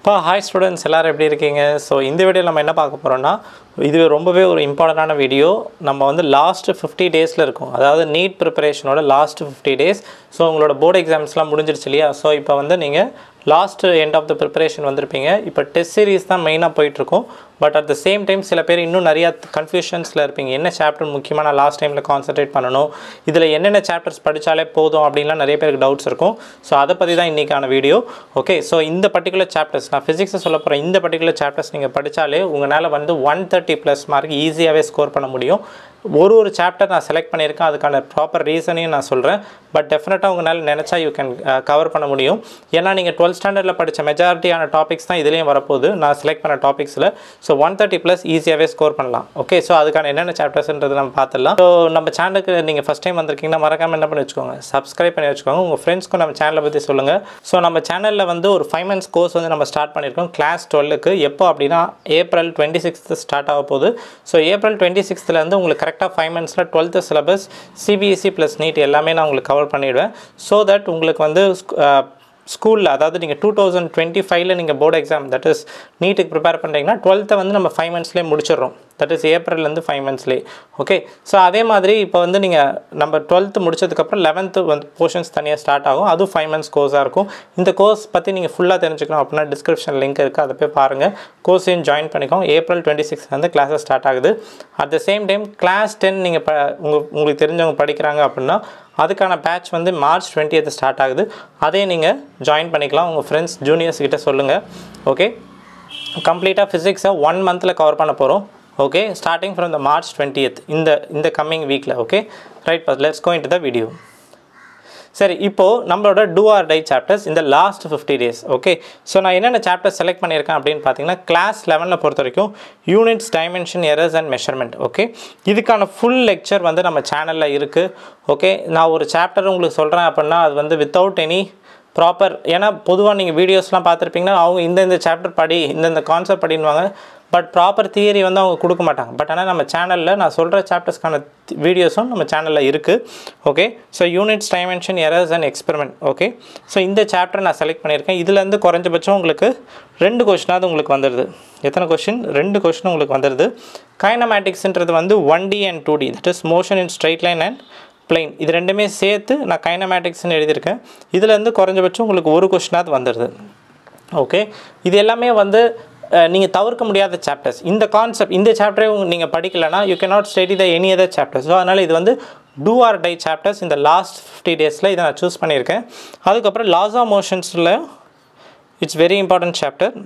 இப்போ hi students எல்லோரும் எப்படி இருக்கீங்க ஸோ இந்த வீடியோவில் நம்ம என்ன பார்க்க போகிறோம்னா இது ரொம்பவே ஒரு இம்பார்ட்டண்டான வீடியோ நம்ம வந்து லாஸ்ட் ஃபிஃப்டி டேஸில் இருக்கும் அதாவது நீட் ப்ரிப்பரேஷனோட லாஸ்ட் ஃபிஃப்டி டேஸ் ஸோ உங்களோட போர்டு எக்ஸாம்ஸ்லாம் முடிஞ்சிருச்சு இல்லையா ஸோ இப்போ வந்து நீங்கள் last end of the preparation வந்திருப்பீங்க இப்போ டெஸ்ட் சீரிஸ் தான் மெயினாக போயிட்டுருக்கும் but at the same time சில பேர் இன்னும் நிறையா கன்ஃபியூஷன்ஸில் இருப்பீங்க என்ன சாப்டர் முக்கியமாக நான் லாஸ்ட் டைமில் கான்சென்ட்ரேட் பண்ணணும் இதில் என்னென்ன சாப்டர்ஸ் படித்தாலே போதும் அப்படின்லாம் நிறைய பேருக்கு டவுட்ஸ் இருக்கும் ஸோ அதை பற்றி தான் இன்றைக்கான வீடியோ ஓகே ஸோ இந்த பர்டிகுலர் சாப்டர்ஸ் நான் ஃபிசிக்ஸை சொல்ல போகிறேன் இந்த பர்டிகுலர் சாப்டர்ஸ் நீங்கள் படித்தாலே உங்களால் வந்து ஒன் தேர்ட்டி ப்ளஸ் மார்க் ஈஸியாகவே ஸ்கோர் பண்ண முடியும் ஒரு ஒரு சாப்டர் நான் செலக்ட் பண்ணியிருக்கேன் அதுக்கான ப்ராப்பர் ரீசனையும் நான் சொல்கிறேன் பட் டெஃபினட்டாக உங்களால் நினச்சா யூ கேன் கவர் பண்ண முடியும் ஏன்னா நீங்கள் டுவெல்த் ஸ்டாண்டர்டில் படித்த மெஜாரிட்டியான டாபிக்ஸ் தான் இதுலேயும் வரப்போகுது நான் செலக்ட் பண்ண டாபிக்ஸில் ஸோ ஒன் தேர்ட்டி ப்ளஸ் ஈஸியாகவே ஸ்கோர் பண்ணலாம் ஓகே ஸோ அதுக்கான என்னென்ன சாப்டர்ஸ்ன்றது நம்ம பார்த்துடலாம் ஸோ நம்ம சேனலுக்கு நீங்கள் ஃபஸ்ட் டைம் வந்திருக்கீங்கன்னா மறக்காமல் என்ன பண்ணி வச்சுக்கோங்க சப்ஸ்கிரைப் பண்ணி வச்சுக்கோங்க உங்கள் ஃப்ரெண்ட்ஸ்க்கும் நம்ம சேனலை பற்றி சொல்லுங்கள் ஸோ நம்ம சேனலில் வந்து ஒரு ஃபைவ் மந்த்ஸ் கோர்ஸ் வந்து நம்ம ஸ்டார்ட் பண்ணியிருக்கோம் கிளாஸ் டுவெல்லுக்கு எப்போ அப்படின்னா ஏப்ரல் டுவெண்ட்டி சிக்ஸ்த்து ஸ்டார்ட் ஆக போகுது ஸோ ஏப்ரல் டுவெண்ட்டி சிக்ஸ்த்துலேருந்து உங்களுக்கு கரெக்டாக ஃபைவ் மந்த்ஸில் twelfth syllabus CBSE plus NEET எல்லாமே நான் உங்களுக்கு கவர் பண்ணிவிடுவேன் ஸோ தட் உங்களுக்கு வந்து ஸ்கூலில் அதாவது நீங்கள் டூ தௌசண்ட் டுவெண்ட்டி ஃபைவ்ல நீங்கள் போர்டு எக்ஸாம் தட் இஸ் நீட்டுக்கு ப்ரிப்பேர் பண்ணுறீங்கன்னா டுவெல்த்தை வந்து நம்ம ஃபைவ் மந்த்ஸ்லேயே முடிச்சிடுறோம் தட் இஸ் ஏப்ரல்லேருந்து ஃபைவ் மந்த்ஸ்லேயே ஓகே ஸோ அதே மாதிரி இப்போ வந்து நீங்கள் நம்ம டுவெல்த்து முடிச்சதுக்கப்புறம் லெவன்த்து வந்து போர்ஷன்ஸ் தனியாக ஸ்டார்ட் ஆகும் அதுவும் ஃபைவ் மந்த்ஸ் கோர்ஸாக இருக்கும் இந்த கோர்ஸ் பற்றி நீங்கள் ஃபுல்லாக தெரிஞ்சுக்கணும் அப்படின்னா டிஸ்கிரிப்ஷன் லிங்க் இருக்குது அதை போய் பாருங்கள் கோர்ஸையும் ஜாயின் பண்ணிக்கோங்க ஏப்ரல் டுவெண்ட்டி சிக்ஸ்லேருந்து கிளாஸஸ் ஸ்டார்ட் ஆகுது at the same time class ten நீங்கள் ப உங்கள் உங்களுக்கு தெரிஞ்சவங்க படிக்கிறாங்க அப்படின்னா அதுக்கான பேட்ச் வந்து மார்ச் டுவெண்ட்டி ஸ்டார்ட் ஆகுது அதே நீங்கள் ஜாயின் பண்ணிக்கலாம் உங்கள் ஃப்ரெண்ட்ஸ் ஜூனியர்ஸ் கிட்ட சொல்லுங்கள் ஓகே கம்ப்ளீட்டாக ஃபிசிக்ஸை ஒன் மந்தில் கவர் பண்ண போகிறோம் okay starting from the March twentieth இந்த இந்த கம்மிங் வீக்கில் okay right boss let's going to the video சரி இப்போது நம்மளோட டூ ஆர் டை சாப்டர்ஸ் இந்த last fifty days okay so நான் என்னென்ன சாப்டர் செலக்ட் பண்ணியிருக்கேன் அப்படின்னு பார்த்தீங்கன்னா கிளாஸ் லெவனில் பொறுத்த வரைக்கும் units dimension errors and measurement okay இதுக்கான ஃபுல் லெக்சர் வந்து நம்ம சேனலில் இருக்குது ஓகே நான் ஒரு சாப்டர் உங்களுக்கு சொல்கிறேன் அப்படின்னா அது வந்து வித்தவுட் எனி ப்ராப்பர் ஏன்னா பொதுவாக நீங்கள் வீடியோஸ்லாம் பார்த்துருப்பீங்கன்னா அவங்க இந்தந்த சாப்டர் படி இந்தந்த கான்செப்ட் படின்வாங்க பட் ப்ராப்பர் தியரி வந்து அவங்க கொடுக்க மாட்டாங்க பட் ஆனால் நம்ம சேனலில் நான் சொல்கிற சாப்டர்ஸ்க்கான வீடியோஸும் நம்ம சேனலில் இருக்குது okay so units dimension errors and experiment okay so இந்த சாப்டர் நான் செலக்ட் பண்ணியிருக்கேன் இதுலேருந்து குறைஞ்சபட்சம் உங்களுக்கு ரெண்டு கொஷினாவது உங்களுக்கு வந்துடுது எத்தனை கொஷின் ரெண்டு கொஷின் உங்களுக்கு வந்துடுது கைனமேட்டிக்ஸ்ன்றது வந்து one D and two D that is motion in straight line and plane இது ரெண்டுமே சேர்த்து நான் கைனமேட்டிக்ஸ்னு எழுதியிருக்கேன் இதுலேருந்து குறைஞ்சபட்சம் உங்களுக்கு ஒரு கொஷினாவது வந்துடுது ஓகே இது எல்லாமே வந்து நீங்கள் தவிர்க்க முடியாத சாப்டர்ஸ் இந்த கான்செப்ட் இந்த சாப்டரே நீங்கள் படிக்கலைன்னா you can not study the any other chapters so அதனால் இது வந்து டூ ஆர் டை சாப்டர்ஸ் இந்த லாஸ்ட் ஃபிஃப்டி டேஸில் இதை நான் சூஸ் பண்ணியிருக்கேன் அதுக்கப்புறம் லாஸ் ஆஃப் மோஷன்ஸில் இட்ஸ் வெரி இம்பார்ட்டன்ட் சாப்டர்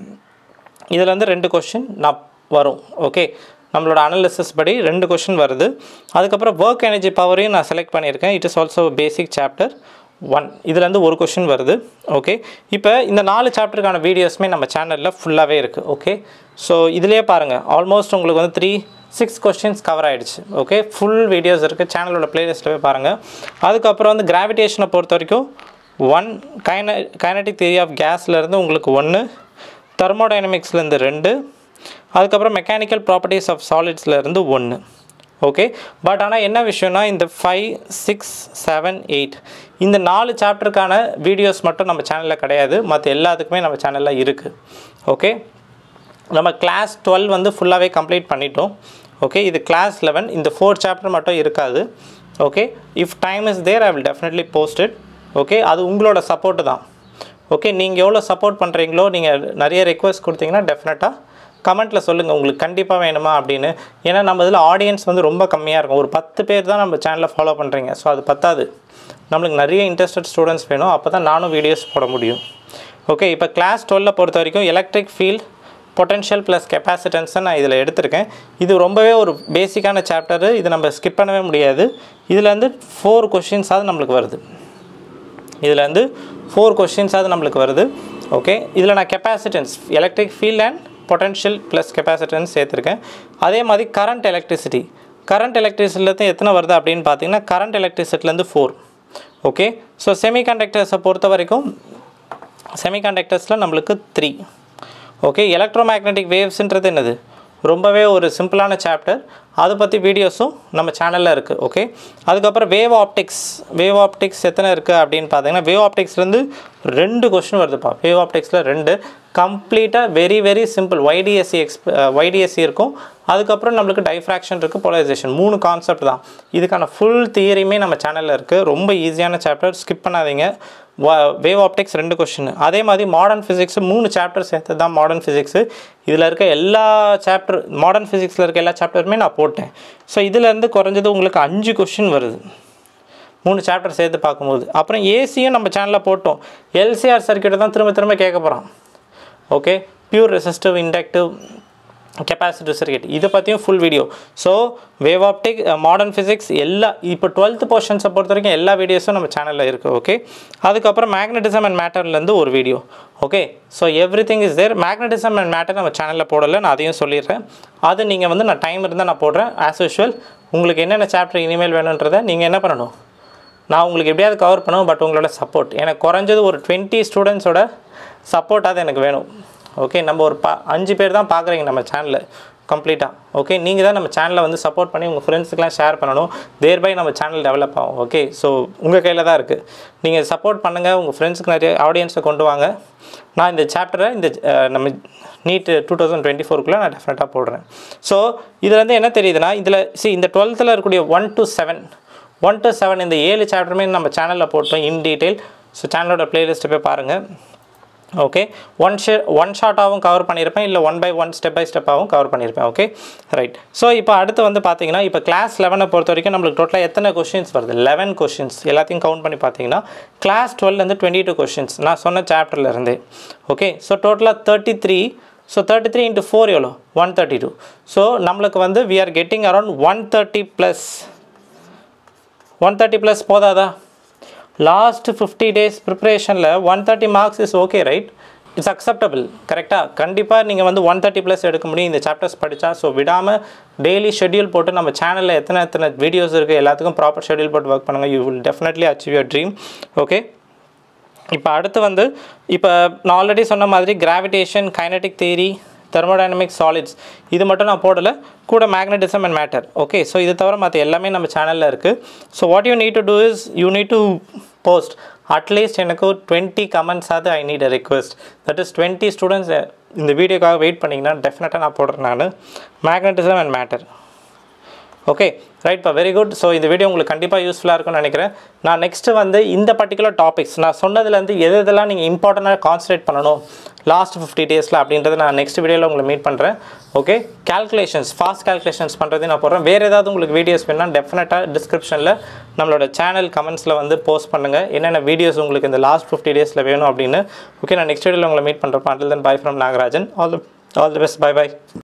இதில் வந்து ரெண்டு கொஷின் நான் வரும் ஓகே நம்மளோட அனாலிசிஸ் படி ரெண்டு கொஷின் வருது அதுக்கப்புறம் ஒர்க் எனர்ஜி பவரையும் நான் செலக்ட் பண்ணியிருக்கேன் it is also basic chapter one இதுலேருந்து ஒரு கொஷின் வருது ஓகே இப்போ இந்த நாலு சாப்டருக்கான வீடியோஸுமே நம்ம சேனலில் ஃபுல்லாகவே இருக்குது ஓகே ஸோ இதிலே பாருங்கள் ஆல்மோஸ்ட் உங்களுக்கு வந்து த்ரீ சிக்ஸ் கொஸ்டின்ஸ் கவர் ஆகிடுச்சு ஓகே ஃபுல் வீடியோஸ் இருக்குது சேனலோட ப்ளேலிஸ்ட்டில் போய் பாருங்கள் அதுக்கப்புறம் வந்து கிராவிடேஷனை பொறுத்த வரைக்கும் one kine kinetic theory of கேஸ்லேருந்து உங்களுக்கு ஒன்று தெர்மோடைனமிக்ஸ்லேருந்து ரெண்டு அதுக்கப்புறம் மெக்கானிக்கல் ப்ராப்பர்ட்டிஸ் ஆஃப் சாலிட்ஸ்லேருந்து ஒன்று ஓகே பட் ஆனால் என்ன விஷயம்னா இந்த ஃபைவ் சிக்ஸ் செவன் எயிட் இந்த நாலு சாப்டருக்கான வீடியோஸ் மட்டும் நம்ம சேனலில் கிடையாது மற்ற எல்லாத்துக்குமே நம்ம சேனலில் இருக்குது ஓகே நம்ம கிளாஸ் டுவெல் வந்து ஃபுல்லாகவே கம்ப்ளீட் பண்ணிட்டோம் ஓகே இது கிளாஸ் லெவன் இந்த ஃபோர் சாப்டர் மட்டும் இருக்காது okay if time is there I will definitely post it okay அது உங்களோட சப்போர்ட்டு தான் ஓகே நீங்கள் எவ்வளோ சப்போர்ட் பண்ணுறீங்களோ நீங்கள் நிறைய ரெக்வஸ்ட் கொடுத்தீங்கன்னா டெஃபினட்டாக கமெண்ட்டில் சொல்லுங்கள் உங்களுக்கு கண்டிப்பாக வேணுமா அப்படின்னு ஏன்னா நம்ம இதில் ஆடியன்ஸ் வந்து ரொம்ப கம்மியாக இருக்கும் ஒரு பத்து பேர் தான் நம்ம சேனலை ஃபாலோ பண்ணுறீங்க ஸோ அது பத்தாது நம்மளுக்கு நிறைய இன்ட்ரெஸ்டட் ஸ்டூடெண்ட்ஸ் வேணும் அப்போ தான் நானும் வீடியோஸ் போட முடியும் ஓகே இப்போ கிளாஸ் டுவெல்ல பொறுத்த வரைக்கும் எலக்ட்ரிக் ஃபீல்ட் பொட்டென்ஷியல் ப்ளஸ் கெப்பாசிட்டன்ஸை நான் இதில் எடுத்திருக்கேன் இது ரொம்பவே ஒரு பேசிக்கான சாப்டரு இது நம்ம ஸ்கிப் பண்ணவே முடியாது இதில் வந்து ஃபோர் கொஷின்ஸாவது நம்மளுக்கு வருது இதில் வந்து ஃபோர் கொஷின்ஸாவது நம்மளுக்கு வருது ஓகே இதில் நான் capacitance electric field and potential plus capacitance சேர்த்துருக்கேன் அதே மாதிரி கரண்ட் எலக்ட்ரிசிட்டி கரண்ட் எலக்ட்ரிசிட்டிலேருந்து எத்தனை வருது அப்படின்னு பார்த்தீங்கன்னா கரண்ட் எலக்ட்ரிசிட்டிலேருந்து ஃபோர் ஓகே ஸோ செமிகண்டக்டர்ஸை பொறுத்த வரைக்கும் செமிகண்டக்டர்ஸில் நம்மளுக்கு த்ரீ ஓகே எலக்ட்ரோ மேக்னெட்டிக் வேவ்ஸ்ன்றது என்னது ரொம்பவே ஒரு சிம்பிளான சாப்டர் அதை பற்றி வீடியோஸும் நம்ம சேனலில் இருக்குது ஓகே அதுக்கப்புறம் வேவ் ஆப்டிக்ஸ் வேவ் ஆப்டிக்ஸ் எத்தனை இருக்குது அப்படின்னு பார்த்தீங்கன்னா வேவ் ஆப்டிக்ஸ்லேருந்து ரெண்டு கொஷின் வருதுப்பா வேவ் ஆப்டிக்ஸில் ரெண்டு கம்ப்ளீட்டாக வெரி வெரி சிம்பிள் ஒய்டிஎஸ்சி எக்ஸ்ப் ஒய்டிஎஸ்சி இருக்கும் அதுக்கப்புறம் நம்மளுக்கு டைஃப்ராக்ஷன் இருக்குது போலரைசேஷன் மூணு கான்செப்ட் தான் இதுக்கான ஃபுல் தியரியுமே நம்ம சேனலில் இருக்குது ரொம்ப ஈஸியான சாப்டர் ஸ்கிப் பண்ணாதீங்க வேவ் ஆப்டிக்ஸ் ரெண்டு கொஷின் அதே மாதிரி மாடர்ன் ஃபிசிக்ஸ் மூணு சாப்டர் சேர்த்து தான் மாடர்ன் ஃபிசிக்ஸு இதில் இருக்க எல்லா சாப்டர் மாடர்ன் ஃபிசிக்ஸில் இருக்க எல்லா சாப்டருமே நான் போட்டேன் ஸோ இதுலேருந்து குறைஞ்சது உங்களுக்கு அஞ்சு கொஷின் வருது மூணு சாப்டர் சேர்த்து பார்க்கும்போது அப்புறம் ஏசியும் நம்ம சேனலில் போட்டோம் எல்சிஆர் சர்க்கியூட்டை தான் திரும்ப திரும்ப கேட்க போகிறோம் okay pure resistive inductive capacitive circuit இதை பற்றியும் full video so wave optic modern physics எல்லா இப்போ டுவெல்த் போர்ஷன்ஸை பொறுத்த வரைக்கும் எல்லா வீடியோஸும் நம்ம சேனலில் இருக்குது ஓகே அதுக்கப்புறம் மேக்னட்டிசம் அண்ட் மேட்டர்லேருந்து ஒரு video okay so everything is there magnetism and matter நம்ம சேனலில் போடலை நான் அதையும் சொல்லிடுறேன் அது நீங்கள் வந்து நான் டைம் இருந்தால் நான் போடுறேன் ஆஸ் யூஷுவல் உங்களுக்கு என்னென்ன சாப்டர் இனிமேல் வேணுன்றதை நீங்கள் என்ன பண்ணணும் நான் உங்களுக்கு எப்படியாவது கவர் பண்ணுவேன் பட் உங்களோட சப்போர்ட் எனக்கு குறைஞ்சது ஒரு டுவெண்ட்டி ஸ்டூடெண்ட்ஸோட சப்போர்ட்டாவது எனக்கு வேணும் ஓகே நம்ம ஒரு பா அஞ்சு பேர் தான் பார்க்குறீங்க நம்ம சேனலில் கம்ப்ளீட்டாக ஓகே நீங்கள் தான் நம்ம சேனலை வந்து சப்போர்ட் பண்ணி உங்கள் ஃப்ரெண்ட்ஸுக்கெலாம் ஷேர் பண்ணணும் தேர்பை நம்ம சேனல் டெவலப் ஆகும் ஓகே ஸோ உங்கள் கையில் தான் இருக்குது நீங்கள் சப்போர்ட் பண்ணுங்கள் உங்கள் ஃப்ரெண்ட்ஸுக்கு நிறைய ஆடியன்ஸை கொண்டு வாங்க நான் இந்த சாப்டரை இந்த அஹ், நம்ம நீட்டு டூ தௌசண்ட் டுவெண்ட்டி ஃபோருக்குள்ளே நான் டெஃபினட்டாக போடுறேன் ஸோ இதில் வந்து என்ன தெரியுதுன்னா இதில் சி இந்த டுவெல்த்தில் இருக்கக்கூடிய one to seven one to seven இந்த ஏழு சாப்டருமே நம்ம சேனலில் போட்டோம் இன் டீட்டெயில் ஸோ சேனலோட பிளேலிஸ்ட்டை போய் பாருங்கள் ஓகே ஒன் ஷே ஒன் ஷார்ட்டாகவும் கவர் பண்ணியிருப்பேன் இல்லை one by one step by ஸ்டெப்பாகவும் கவர் பண்ணியிருப்பேன் ஓகே ரைட் ஸோ இப்போ அடுத்து வந்து பார்த்தீங்கன்னா இப்போ கிளாஸ் லெவனை பொறுத்த வரைக்கும் நம்மளுக்கு டோட்டலாக எத்தனை கொஷின்ஸ் வருது லெவன் கொஷின்ஸ் எல்லாத்தையும் கவுண்ட் பண்ணி பார்த்தீங்கன்னா கிளாஸ் டுவெல்லேருந்து டுவெண்ட்டி டூ கொஷின்ஸ் நான் சொன்ன சாப்டர்ல இருந்தே ஓகே ஸோ டோட்டலாக thirty three so thirty three into four எவ்வளோ ஒன் தேர்ட்டி டூ ஸோ நம்மளுக்கு வந்து we are getting around one thirty plus one thirty plus போதாதா லாஸ்ட் ஃபிஃப்டி டேஸ் ப்ரிப்ரேஷனில் one thirty marks is okay right it's acceptable கரெக்டாக கண்டிப்பாக நீங்கள் வந்து one thirty plus எடுக்க முடியும் இந்த சாப்டர்ஸ் படித்தா ஸோ விடாமல் டெய்லி ஷெட்யூல் போட்டு நம்ம சேனலில் எத்தனை எத்தனை வீடியோஸ் இருக்குது எல்லாத்துக்கும் ப்ராப்பர் ஷெட்யூல் போட்டு ஒர்க் பண்ணுங்கள் you will definitely achieve your dream okay இப்போ அடுத்து வந்து இப்போ நான் ஆல்ரெடி சொன்ன மாதிரி gravitation kinetic theory thermodynamic solids இது மட்டும் நான் போடலை கூட magnetism and matter okay so இது தவிர மற்ற எல்லாமே நம்ம சேனலில் இருக்குது so what you need to do is you need to post at least எனக்கு டுவெண்ட்டி கமெண்ட்ஸ் ஆகுது I need a request that is twenty students இந்த வீடியோக்காக வெயிட் பண்ணிங்கன்னா டெஃபினட்டாக நான் போடுறேன் நான் மேக்னட்டிசம் அண்ட் மேட்டர் ஓகே ரைட்ப்பா வெரி குட் ஸோ இந்த வீடியோ உங்களுக்கு கண்டிப்பாக யூஸ்ஃபுல்லாக இருக்கும்னு நினைக்கிறேன் நான் நெக்ஸ்ட்டு வந்து இந்த பர்டிகுலர் டாபிக்ஸ் நான் சொன்னதுலேருந்து எது எதெல்லாம் நீங்கள் இம்பார்ட்டண்ட்டாக கான்சன்ட்ரேட் பண்ணணும் லாஸ்ட் ஃபிஃப்டி டேஸில் அப்படின்றத நான் நெக்ஸ்ட் வீடியோவில் உங்களை மீட் பண்ணுறேன் ஓகே கால்குலேஷன்ஸ் ஃபாஸ்ட் கால்குலேஷன்ஸ் பண்ணுறது நான் போடுறேன் வேறு ஏதாவது உங்களுக்கு வீடியோஸ் வேணும்னா டெஃபினட்டாக டிஸ்கிரிப்ஷனில் நம்மளோட சேனல் கமெண்ட்ஸில் வந்து போஸ்ட் பண்ணுங்கள் என்னென்ன வீடியோஸ் உங்களுக்கு இந்த லாஸ்ட் ஃபிஃப்டி டேஸில் வேணும் அப்படின்னு ஓகே நான் நெக்ஸ்ட் வீடியோவில் உங்களை மீட் பண்ணுறேன் until then bye from Nagarajan all the all the best bye by